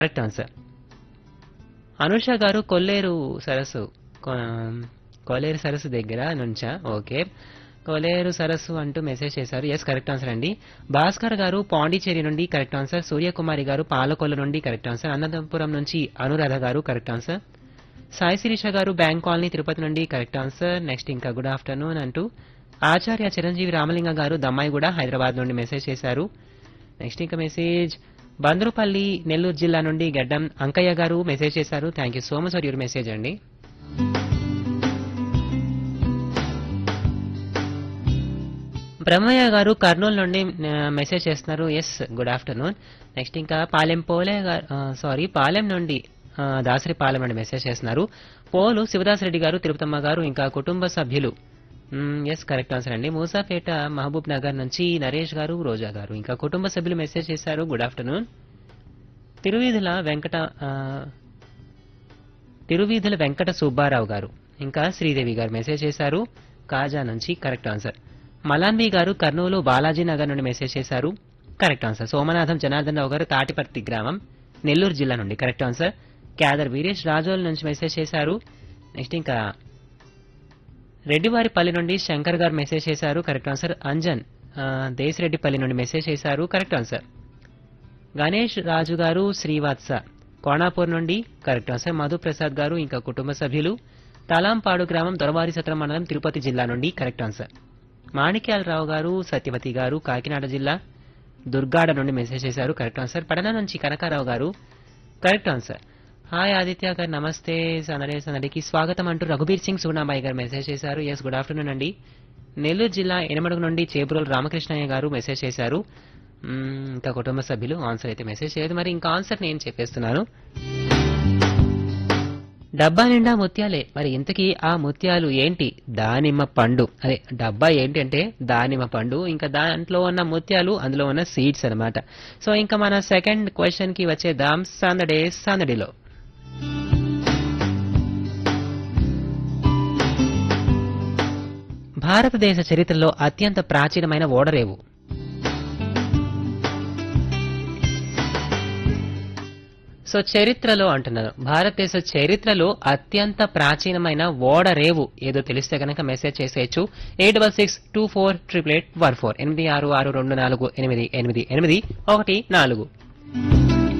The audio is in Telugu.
కరెక్ట్ ఆన్సర్ అనుష గారు కొల్లేరు సరస్సు కొ- కొల్లేరు సరస్సు దగ్గర నుంచా ఓకే కొల్లేరు సరస్సు అంటూ మెసేజ్ చేశారు ఎస్ కరెక్ట్ ఆన్సర్ అండి భాస్కర్ గారు పాండిచేరి నుండి కరెక్ట్ ఆన్సర్ సూర్యకుమారి గారు పాలకొల్లు నుండి కరెక్ట్ ఆన్సర్ అనంతపురం నుంచి అనురాధ గారు కరెక్ట్ ఆన్సర్ సాయి శిరీష గారు బ్యాంక్ కాలనీ తిరుపతి నుండి కరెక్ట్ ఆన్సర్ నెక్స్ట్ ఇంకా గుడ్ ఆఫ్టర్నూన్ అంటూ ఆచార్య చిరంజీవి రామలింగ గారు దమ్మాయి కూడా హైదరాబాద్ నుండి మెసేజ్ చేశారు నెక్స్ట్ ఇంకా మెసేజ్ బంద్రుపల్లి నెల్లూరు జిల్లా నుండి గడ్డం అంకయ్య గారు మెసేజ్ చేశారు thank you so much for your message అండి బ్రహ్మయ్య గారు కర్నూలు నుండి ఆ, మెసేజ్ చేస్తున్నారు ఎస్ గుడ్ ఆఫ్టర్నూన్ నెక్స్ట్ ఇంకా పాలెం పోలే గారు సారీ పాలెం నుండి ఆ, దాసరి పాలెం నుండి మెసేజ్ చేస్తున్నారు పోలు శివదాస్ రెడ్డి గారు తిరుపతమ్మ గారు ఇంకా కుటుంబ సభ్యులు ఎస్ కరెక్ట్ ఆన్సర్ అండి మూసాపేట మహబూబ్ నగర్ నుంచి నరేష్ గారు రోజా గారు ఇంకా కుటుంబ సభ్యులు మెసేజ్ చేశారు గుడ్ ఆఫ్టర్నూన్ తిరువీధుల వెంకట ఆ, తిరువీధుల వెంకట సుబ్బారావు గారు ఇంకా శ్రీదేవి గారు మెసేజ్ చేశారు కాజా నుంచి కరెక్ట్ ఆన్సర్ మలాన్బి గారు కర్నూలు బాలాజీ నగర్ నుండి మెసేజ్ చేశారు కరెక్ట్ ఆన్సర్ సోమనాథం జనార్దన్ రావు గారు తాటిపర్తి గ్రామం నెల్లూరు జిల్లా నుండి కరెక్ట్ ఆన్సర్ క్యాదర్ వీరేష్ రాజోల్ నుంచి మెసేజ్ చేశారు నెక్స్ట్ ఇంకా రెడ్డివారిపల్లి నుండి శంకర్ గారు మెసేజ్ చేశారు కరెక్ట్ ఆన్సర్ అంజన్ ఆ, దేశరెడ్డిపల్లి నుండి మెసేజ్ చేశారు కరెక్ట్ ఆన్సర్ గణేష్ రాజు గారు శ్రీవాత్స కోణాపూర్ నుండి కరెక్ట్ ఆన్సర్ మధుప్రసాద్ గారు ఇంకా కుటుంబ సభ్యులు తలాంపాడు గ్రామం దొరవారి సత్రం మండలం తిరుపతి జిల్లా నుండి కరెక్ట్ ఆన్సర్ మాణిక్యాలరావు గారు సత్యవతి గారు కాకినాడ జిల్లా దుర్గాడ నుండి మెసేజ్ చేశారు కరెక్ట్ ఆన్సర్ పడన నుంచి కనకారావు గారు కరెక్ట్ ఆన్సర్ హాయ్ ఆదిత్య గారు నమస్తే సందడి సందడికి స్వాగతం అంటూ రఘుబీర్ సింగ్ సూనాబాయి గారు మెసేజ్ చేశారు ఎస్ గుడ్ ఆఫ్టర్నూన్ అండి నెల్లూరు జిల్లా ఎనమడుగు నుండి చేపురోలు రామకృష్ణయ్య గారు మెసేజ్ చేశారు మ్మ్, ఇంకా కుటుంబ సభ్యులు ఆన్సర్ అయితే మెసేజ్ చేయదు మరి ఇంకా ఆన్సర్ నేను చెప్పేస్తున్నాను డబ్బా నిండా ముత్యాలే మరి ఇంతకీ ఆ ముత్యాలు ఏంటి దానిమ్మ పండు అదే డబ్బా ఏంటి అంటే దానిమ్మ పండు ఇంకా దాంట్లో ఉన్న ముత్యాలు అందులో ఉన్న సీడ్స్ అన్నమాట సో ఇంకా మన సెకండ్ క్వశ్చన్ కి వచ్చేద్దాం సందడే సందడిలో భారతదేశ చరిత్రలో అత్యంత ప్రాచీనమైన ఓడరేవు సో చరిత్రలో అంటున్నాను భారతదేశ చరిత్రలో అత్యంత ప్రాచీనమైన ఓడరేవు ఏదో తెలిస్తే కనుక మెసేజ్ చేసేయచ్చు eight double six two four triple eight one four ఎనిమిది ఆరు ఆరు రెండు నాలుగు ఎనిమిది ఎనిమిది ఎనిమిది ఒకటి నాలుగు